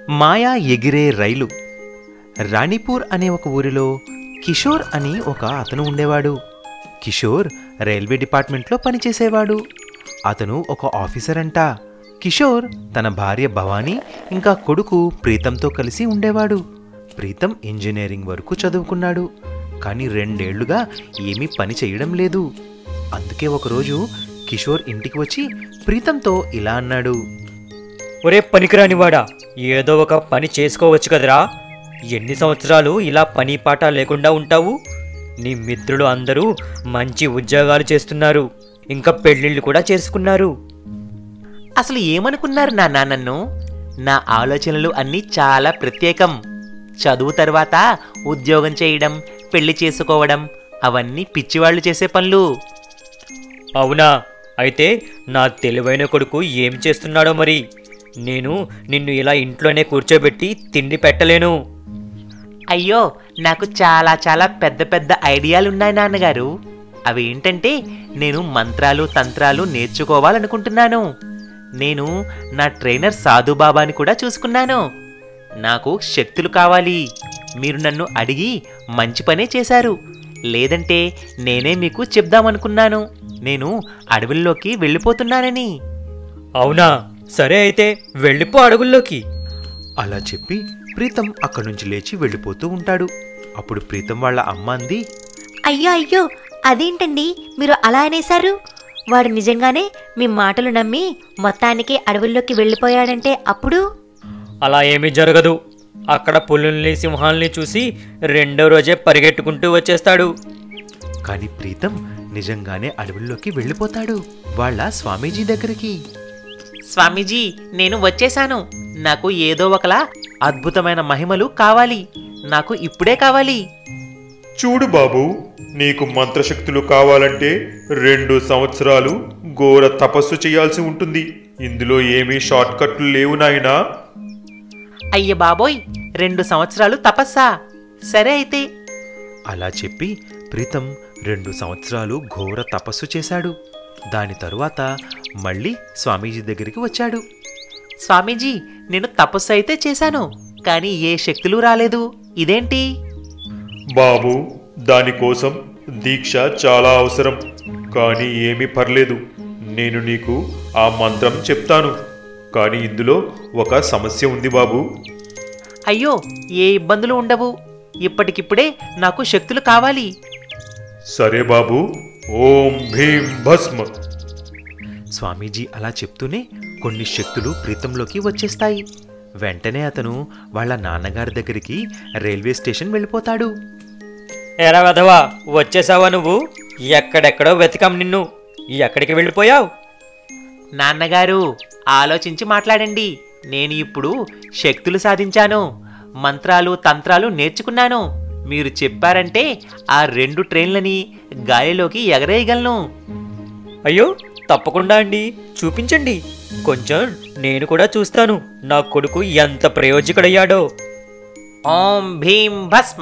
మాయా ఎగిరే రైలు రాణిపూర్ అనే ఒక ఊరిలో కిషోర్ అని ఒక అతను ఉండేవాడు కిషోర్ రైల్వే డిపార్ట్మెంట్లో పనిచేసేవాడు అతను ఒక ఆఫీసర్ అంట కిషోర్ తన భార్య భవానీ ఇంకా కొడుకు ప్రీతంతో కలిసి ఉండేవాడు ప్రీతం ఇంజనీరింగ్ వరకు చదువుకున్నాడు కానీ రెండేళ్లుగా ఏమీ పని చేయడం లేదు అందుకే ఒకరోజు కిషోర్ ఇంటికి వచ్చి ప్రీతంతో ఇలా అన్నాడు ఒరే పనికిరానివాడా ఏదో ఒక పని చేసుకోవచ్చు కదరా ఎన్ని సంవత్సరాలు ఇలా పని పాట లేకుండా ఉంటావు నీ మిత్రులు అందరూ మంచి ఉద్యోగాలు చేస్తున్నారు ఇంకా పెళ్ళిళ్ళు కూడా చేసుకున్నారు అసలు ఏమనుకున్నారు నాన్న నన్ను నా ఆలోచనలు అన్నీ చాలా ప్రత్యేకం చదువు తర్వాత ఉద్యోగం చేయడం పెళ్లి చేసుకోవడం అవన్నీ పిచ్చివాళ్ళు చేసే పనులు అవునా అయితే నా తెలివైన కొడుకు ఏం చేస్తున్నాడో మరి నేను నిన్ను ఇలా ఇంట్లోనే కూర్చోబెట్టి తిండి పెట్టలేను అయ్యో నాకు చాలా చాలా పెద్ద పెద్ద ఐడియాలు ఉన్నాయి నాన్నగారు అవి ఏంటంటే నేను మంత్రాలు తంత్రాలు నేర్చుకోవాలనుకుంటున్నాను నేను నా ట్రైనర్ సాధుబాబాని కూడా చూసుకున్నాను నాకు శక్తులు కావాలి మీరు నన్ను అడిగి మంచి పనే చేశారు లేదంటే నేనే మీకు చెప్దామనుకున్నాను నేను అడవుల్లోకి వెళ్ళిపోతున్నానని అవునా సరే అయితే వెళ్ళిపో అడుగుల్లోకి అలా చెప్పి ప్రీతం అక్కడి నుంచి లేచి వెళ్ళిపోతూ ఉంటాడు అప్పుడు ప్రీతం వాళ్ళ అమ్మ అంది అయ్యో అయ్యో అదేంటండి మీరు అలా అనేశారు వాడు నిజంగానే మీ మాటలు నమ్మి మొత్తానికి అడవుల్లోకి వెళ్ళిపోయాడంటే అప్పుడు అలా ఏమీ జరగదు అక్కడ పులుల్ని సింహాల్ని చూసి రెండో రోజే పరిగెట్టుకుంటూ వచ్చేస్తాడు కానీ ప్రీతం నిజంగానే అడవుల్లోకి వెళ్ళిపోతాడు వాళ్ళ స్వామీజీ దగ్గరికి స్వామీజీ నేను వచ్చేశాను నాకు ఏదో ఒకలా అద్భుతమైన మహిమలు కావాలి నాకు ఇప్పుడే కావాలి చూడు బాబు నీకు మంత్రశక్తులు కావాలంటే రెండు సంవత్సరాలు ఘోర తపస్సు చేయాల్సి ఉంటుంది ఇందులో ఏమీ షార్ట్ కట్లు లేవు నాయనా అయ్య బాబోయ్ రెండు సంవత్సరాలు తపస్సా సరే అయితే అలా చెప్పి ప్రీతం రెండు సంవత్సరాలు ఘోర తపస్సు చేశాడు దాని తరువాత మళ్ళీ స్వామీజీ దగ్గరికి వచ్చాడు స్వామీజీ నేను తపస్సు అయితే చేశాను కానీ ఏ శక్తులు రాలేదు ఇదేంటి బాబు దానికోసం దీక్ష చాలా అవసరం కానీ ఏమీ పర్లేదు నేను నీకు ఆ మంత్రం చెప్తాను కానీ ఇందులో ఒక సమస్య ఉంది బాబు అయ్యో ఏ ఇబ్బందులు ఉండవు ఇప్పటికిప్పుడే నాకు శక్తులు కావాలి సరే బాబు ఓం భీం భస్మ స్వామీజీ అలా చెప్తూనే కొన్ని శక్తులు ప్రీతంలోకి వచ్చేస్తాయి వెంటనే అతను వాళ్ళ నాన్నగారి దగ్గరికి రైల్వే స్టేషన్ వెళ్ళిపోతాడు ఎరా వెధవా వచ్చేసావా నువ్వు ఎక్కడెక్కడో వెతికాం నిన్ను ఎక్కడికి వెళ్ళిపోయావు నాన్నగారు ఆలోచించి మాట్లాడండి నేను ఇప్పుడు శక్తులు సాధించాను మంత్రాలు తంత్రాలు నేర్చుకున్నాను మీరు చెప్పారంటే ఆ రెండు ట్రైన్లని గాలిలోకి ఎగరేయగలను అయ్యో తప్పకుండా అండి చూపించండి కొంచెం నేను కూడా చూస్తాను నా కొడుకు ఎంత ప్రయోజకుడయ్యాడో ఓం భీం భస్మ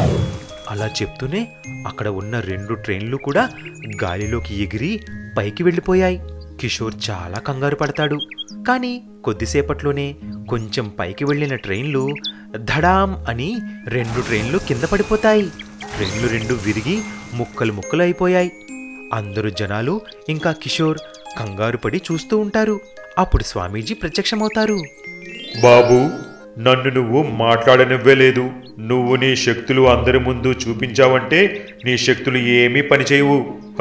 అలా చెప్తూనే అక్కడ ఉన్న రెండు ట్రైన్లు కూడా గాలిలోకి ఎగిరి పైకి వెళ్ళిపోయాయి కిషోర్ చాలా కంగారు పడతాడు కానీ కొద్దిసేపట్లోనే కొంచెం పైకి వెళ్ళిన ట్రైన్లు ధడాం అని రెండు ట్రైన్లు కింద పడిపోతాయి ట్రైన్లు రెండు విరిగి ముక్కలు ముక్కలు అయిపోయాయి అందరూ జనాలు ఇంకా కిషోర్ కంగారు పడి చూస్తూ ఉంటారు అప్పుడు స్వామీజీ ప్రత్యక్షమవుతారు బాబు నన్ను నువ్వు మాట్లాడనివ్వలేదు నువ్వు నీ శక్తులు అందరి ముందు చూపించావంటే నీ శక్తులు ఏమీ పనిచేయవు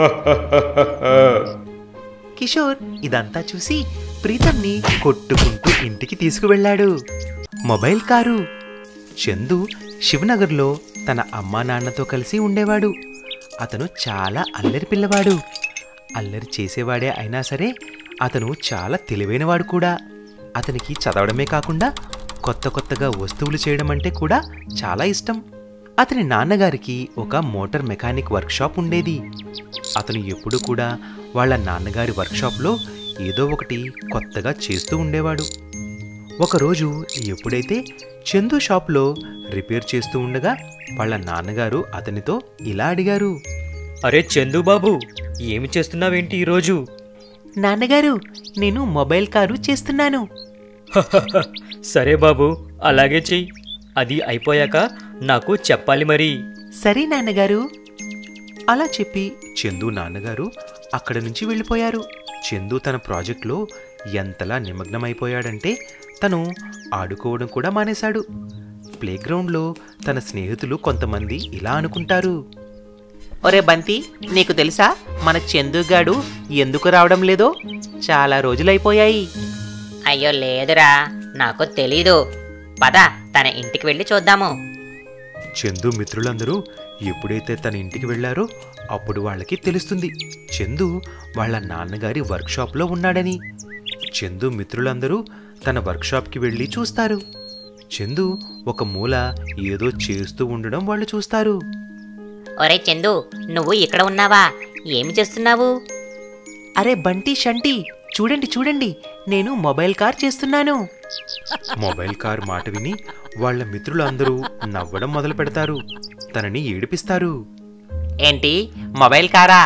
కిషోర్ ఇదంతా చూసి ప్రీతంని కొట్టుకుంటూ ఇంటికి తీసుకువెళ్ళాడు మొబైల్ కారు చందు శివనగర్లో తన అమ్మా నాన్నతో కలిసి ఉండేవాడు అతను చాలా అల్లరి పిల్లవాడు అల్లరి చేసేవాడే అయినా సరే అతను చాలా తెలివైనవాడు కూడా అతనికి చదవడమే కాకుండా కొత్త కొత్తగా వస్తువులు చేయడం అంటే కూడా చాలా ఇష్టం అతని నాన్నగారికి ఒక మోటార్ మెకానిక్ వర్క్షాప్ ఉండేది అతను ఎప్పుడు కూడా వాళ్ళ నాన్నగారి వర్క్షాప్లో ఏదో ఒకటి కొత్తగా చేస్తూ ఉండేవాడు ఒకరోజు ఎప్పుడైతే చందు షాప్లో రిపేర్ చేస్తూ ఉండగా వాళ్ళ నాన్నగారు అతనితో ఇలా అడిగారు అరే చందు బాబు ఏమి చేస్తున్నావేంటి ఈరోజు నాన్నగారు నేను మొబైల్ కారు చేస్తున్నాను సరే బాబు అలాగే చెయ్యి అది అయిపోయాక నాకు చెప్పాలి మరి సరే నాన్నగారు అలా చెప్పి చందు నాన్నగారు అక్కడి నుంచి వెళ్ళిపోయారు చందు తన ప్రాజెక్ట్లో ఎంతలా నిమగ్నమైపోయాడంటే తను ఆడుకోవడం కూడా మానేశాడు ప్లేగ్రౌండ్లో తన స్నేహితులు కొంతమంది ఇలా అనుకుంటారు ఒరే బంతి నీకు తెలుసా మన చందుగాడు ఎందుకు రావడం లేదో చాలా రోజులైపోయాయి అయ్యో లేదురా నాకు తెలీదు పద తన ఇంటికి వెళ్ళి చూద్దాము చందు మిత్రులందరూ ఎప్పుడైతే తన ఇంటికి వెళ్ళారో అప్పుడు వాళ్ళకి తెలుస్తుంది చందు వాళ్ళ నాన్నగారి వర్క్షాప్లో ఉన్నాడని చందు మిత్రులందరూ తన వర్క్షాప్కి వెళ్ళి చూస్తారు చందు ఒక మూల ఏదో చేస్తూ ఉండడం వాళ్ళు చూస్తారు ఒరే చందు నువ్వు ఇక్కడ ఉన్నావా ఏమి చేస్తున్నావు అరే బంటి షంటి చూడండి చూడండి నేను మొబైల్ కార్ చేస్తున్నాను మొబైల్ కార్ మాట విని వాళ్ళ మిత్రులందరూ నవ్వడం మొదలు పెడతారు తనని ఏడిపిస్తారు ఏంటి మొబైల్ కారా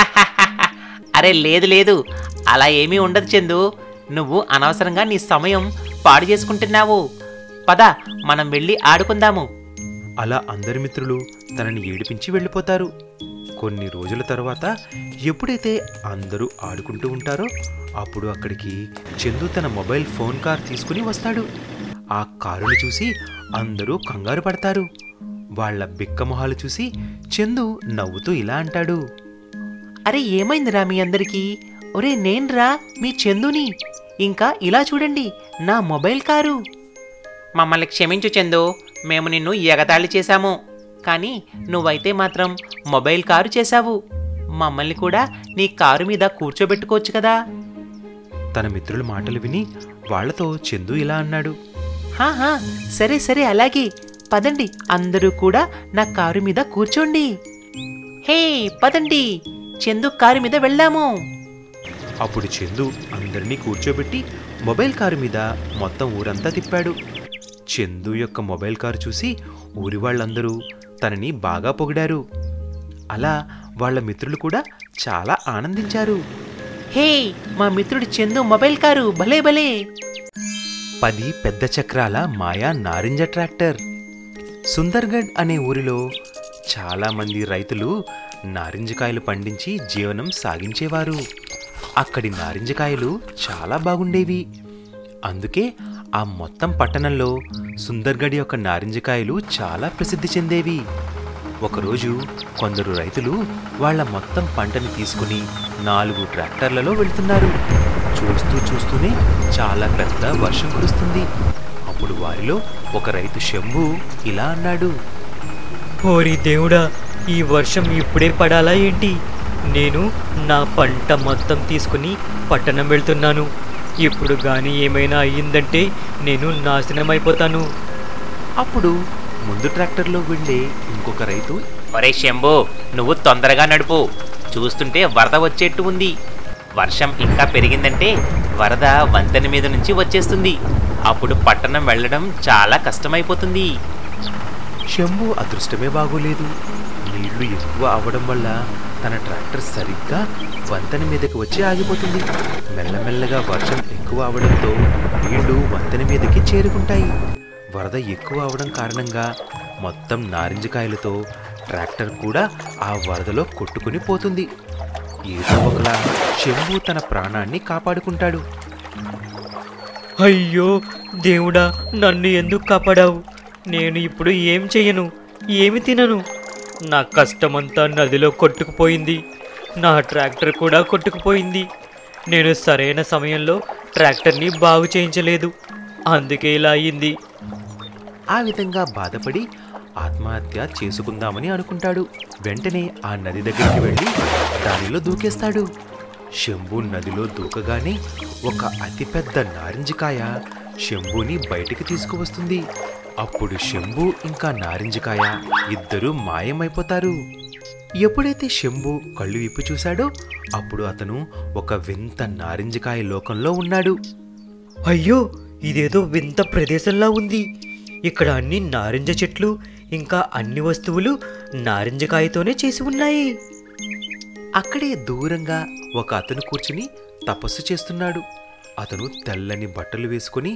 అరే లేదు లేదు అలా ఏమీ ఉండదు చందు నువ్వు అనవసరంగా నీ సమయం పాడు చేసుకుంటున్నావు పద మనం వెళ్ళి ఆడుకుందాము అలా అందరి మిత్రులు తనని ఏడిపించి వెళ్ళిపోతారు కొన్ని రోజుల తర్వాత ఎప్పుడైతే అందరూ ఆడుకుంటూ ఉంటారో అప్పుడు అక్కడికి చందు తన మొబైల్ ఫోన్ కార్ తీసుకుని వస్తాడు ఆ కారుని చూసి అందరూ కంగారు పడతారు వాళ్ళ బిక్క మొహాలు చూసి చందు నవ్వుతూ ఇలా అంటాడు అరే ఏమైందిరా మీ అందరికీ ఒరే నేన్రా మీ చందుని ఇంకా ఇలా చూడండి నా మొబైల్ కారు మమ్మల్ని క్షమించు చందు మేము నిన్ను ఎగతాళి చేశాము కానీ నువ్వైతే మాత్రం మొబైల్ కారు చేశావు మమ్మల్ని కూడా నీ కారు మీద కూర్చోబెట్టుకోవచ్చు కదా తన మిత్రుల మాటలు విని వాళ్ళతో చందు ఇలా అన్నాడు హాహా సరే సరే అలాగే పదండి అందరూ కూడా నా కారు మీద కూర్చోండి హే పదండి చందు కారు మీద వెళ్ళాము అప్పుడు చందు అందరినీ కూర్చోబెట్టి మొబైల్ కారు మీద మొత్తం ఊరంతా తిప్పాడు చందు యొక్క మొబైల్ కారు చూసి ఊరి వాళ్ళందరూ తనని బాగా పొగిడారు అలా వాళ్ళ మిత్రులు కూడా చాలా ఆనందించారు హే మా మిత్రుడు చందు మొబైల్ కారు భలే భలే పది పెద్ద చక్రాల మాయా నారింజ ట్రాక్టర్ సుందర్గఢ్ అనే ఊరిలో చాలా మంది రైతులు నారింజకాయలు పండించి జీవనం సాగించేవారు అక్కడి నారింజకాయలు చాలా బాగుండేవి అందుకే ఆ మొత్తం పట్టణంలో సుందర్గఢ్ యొక్క నారింజకాయలు చాలా ప్రసిద్ధి చెందేవి ఒకరోజు కొందరు రైతులు వాళ్ళ మొత్తం పంటని తీసుకుని నాలుగు ట్రాక్టర్లలో వెళ్తున్నారు చూస్తూ చూస్తూనే చాలా పెద్ద వర్షం కురుస్తుంది అప్పుడు వారిలో ఒక రైతు శంభు ఇలా అన్నాడు ఓరి దేవుడా ఈ వర్షం ఇప్పుడే పడాలా ఏంటి నేను నా పంట మొత్తం తీసుకుని పట్టణం వెళ్తున్నాను ఇప్పుడు గాని ఏమైనా అయ్యిందంటే నేను నాశనం అయిపోతాను అప్పుడు ముందు ట్రాక్టర్లో వెళ్ళే ఇంకొక రైతు ఒరే శంభు నువ్వు తొందరగా నడుపు చూస్తుంటే వరద వచ్చేట్టు ఉంది వర్షం ఇంకా పెరిగిందంటే వరద వంతెన మీద నుంచి వచ్చేస్తుంది అప్పుడు పట్టణం వెళ్ళడం చాలా కష్టమైపోతుంది శంభు అదృష్టమే బాగోలేదు నీళ్లు ఎక్కువ అవ్వడం వల్ల తన ట్రాక్టర్ సరిగ్గా వంతెన మీదకి వచ్చి ఆగిపోతుంది మెల్లమెల్లగా వర్షం ఎక్కువ అవడంతో నీళ్లు వంతెన మీదకి చేరుకుంటాయి వరద ఎక్కువ అవడం కారణంగా మొత్తం నారింజకాయలతో ట్రాక్టర్ కూడా ఆ వరదలో కొట్టుకుని పోతుంది ఏదో ఒకలా శంభు తన ప్రాణాన్ని కాపాడుకుంటాడు అయ్యో దేవుడా నన్ను ఎందుకు కాపాడావు నేను ఇప్పుడు ఏం చెయ్యను ఏమి తినను నా కష్టమంతా నదిలో కొట్టుకుపోయింది నా ట్రాక్టర్ కూడా కొట్టుకుపోయింది నేను సరైన సమయంలో ట్రాక్టర్ని బాగు చేయించలేదు అందుకే ఇలా అయ్యింది ఆ విధంగా బాధపడి ఆత్మహత్య చేసుకుందామని అనుకుంటాడు వెంటనే ఆ నది దగ్గరికి వెళ్ళి దానిలో దూకేస్తాడు శంభు నదిలో దూకగానే ఒక అతిపెద్ద నారింజకాయ శంభుని బయటికి తీసుకువస్తుంది అప్పుడు శంభు ఇంకా నారింజకాయ ఇద్దరూ మాయమైపోతారు ఎప్పుడైతే శంభు కళ్ళు విప్పి చూశాడో అప్పుడు అతను ఒక వింత నారింజకాయ లోకంలో ఉన్నాడు అయ్యో ఇదేదో వింత ప్రదేశంలా ఉంది ఇక్కడ అన్ని నారింజ చెట్లు ఇంకా అన్ని వస్తువులు నారింజకాయతోనే చేసి ఉన్నాయి అక్కడే దూరంగా ఒక అతను కూర్చుని తపస్సు చేస్తున్నాడు అతను తెల్లని బట్టలు వేసుకుని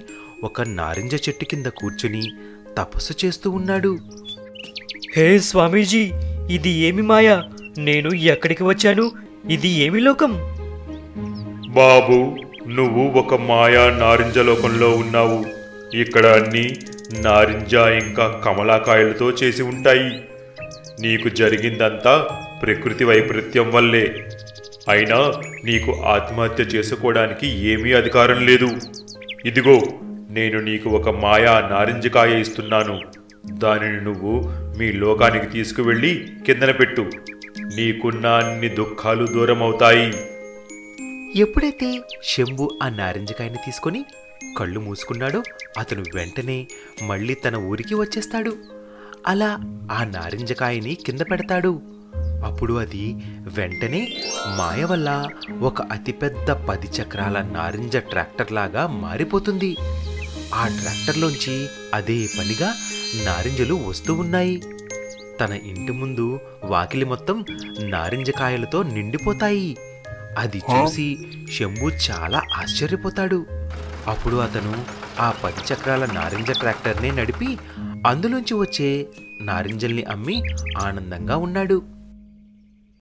ఒక నారింజ చెట్టు కింద కూర్చుని తపస్సు చేస్తూ ఉన్నాడు హే స్వామీజీ ఇది ఏమి మాయ నేను ఎక్కడికి వచ్చాను ఇది ఏమి లోకం బాబు నువ్వు ఒక మాయా నారింజ లోకంలో ఉన్నావు ఇక్కడ అన్ని నారింజ ఇంకా కమలాకాయలతో చేసి ఉంటాయి నీకు జరిగిందంతా ప్రకృతి వైపరీత్యం వల్లే అయినా నీకు ఆత్మహత్య చేసుకోవడానికి ఏమీ అధికారం లేదు ఇదిగో నేను నీకు ఒక మాయా నారింజకాయ ఇస్తున్నాను దానిని నువ్వు మీ లోకానికి తీసుకువెళ్ళి కిందన పెట్టు నీకున్న అన్ని దుఃఖాలు దూరం అవుతాయి ఎప్పుడైతే శంభు ఆ నారింజకాయని తీసుకొని కళ్ళు మూసుకున్నాడో అతను వెంటనే మళ్ళీ తన ఊరికి వచ్చేస్తాడు అలా ఆ నారింజకాయని కింద పెడతాడు అప్పుడు అది వెంటనే మాయ వల్ల ఒక అతిపెద్ద పది చక్రాల నారింజ ట్రాక్టర్ లాగా మారిపోతుంది ఆ ట్రాక్టర్లోంచి అదే పనిగా నారింజలు వస్తూ ఉన్నాయి తన ఇంటి ముందు వాకిలి మొత్తం నారింజకాయలతో నిండిపోతాయి అది చూసి శంభు చాలా ఆశ్చర్యపోతాడు అప్పుడు అతను ఆ పది చక్రాల నారింజ ట్రాక్టర్నే నడిపి అందులోంచి వచ్చే నారింజల్ని అమ్మి ఆనందంగా ఉన్నాడు